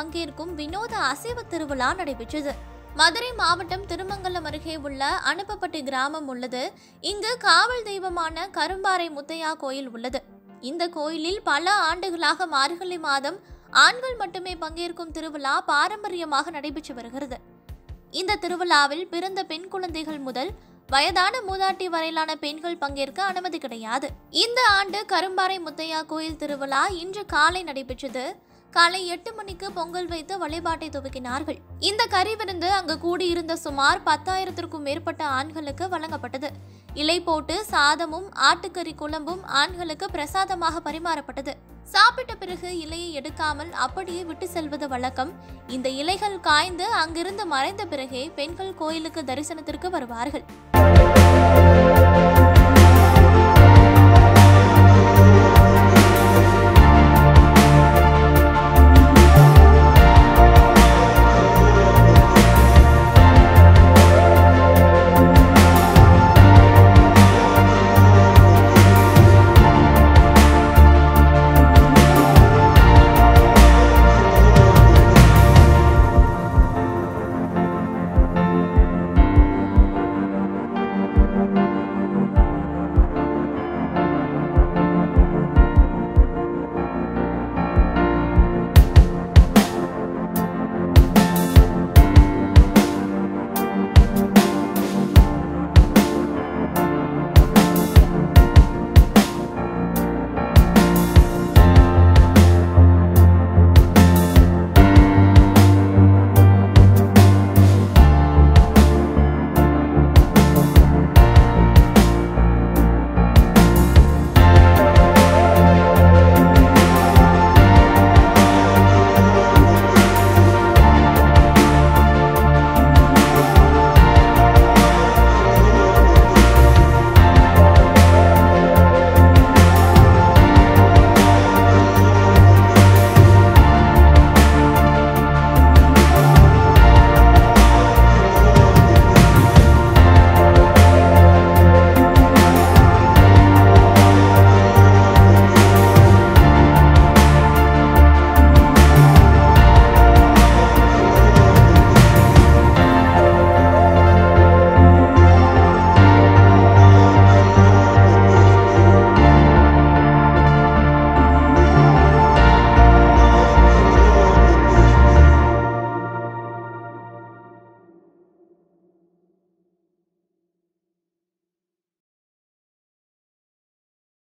பங்கேற்கும் வினோத அசைவ திருவிழா நடைபெற்றது மதுரை மாவட்டம் திருமங்கலம் அருகே உள்ள அனுப்பப்பட்டி கிராமம் உள்ளது இங்கு காவல் தெய்வமான கரும்பாறை முத்தையா கோயில் உள்ளது இந்த கோயிலில் பல ஆண்டுகளாக மார்கழி மாதம் ஆண்கள் மட்டுமே பங்கேற்கும் திருவிழா பாரம்பரியமாக நடைபெற்று வருகிறது இந்த திருவிழாவில் பிறந்த பெண் குழந்தைகள் முதல் வயதான மூதாட்டி வரையிலான பெண்கள் பங்கேற்க அனுமதி கிடையாது இந்த ஆண்டு கரும்பாறை முத்தையா கோயில் திருவிழா இன்று காலை நடைபெற்றது காலை எட்டு மணிக்கு பொங்கல் வைத்து வழிபாட்டை துவக்கினார்கள் இந்த கறி விருந்து அங்கு கூடியிருந்த சுமார் பத்தாயிரத்திற்கும் மேற்பட்ட ஆண்களுக்கு வழங்கப்பட்டது இலை போட்டு சாதமும் ஆட்டுக்கறி குழம்பும் ஆண்களுக்கு பிரசாதமாக பரிமாறப்பட்டது சாப்பிட்ட பிறகு இலையை எடுக்காமல் அப்படியே விட்டு செல்வது வழக்கம் இந்த இலைகள் காய்ந்து அங்கிருந்து மறைந்த பிறகே பெண்கள் கோயிலுக்கு தரிசனத்திற்கு வருவார்கள்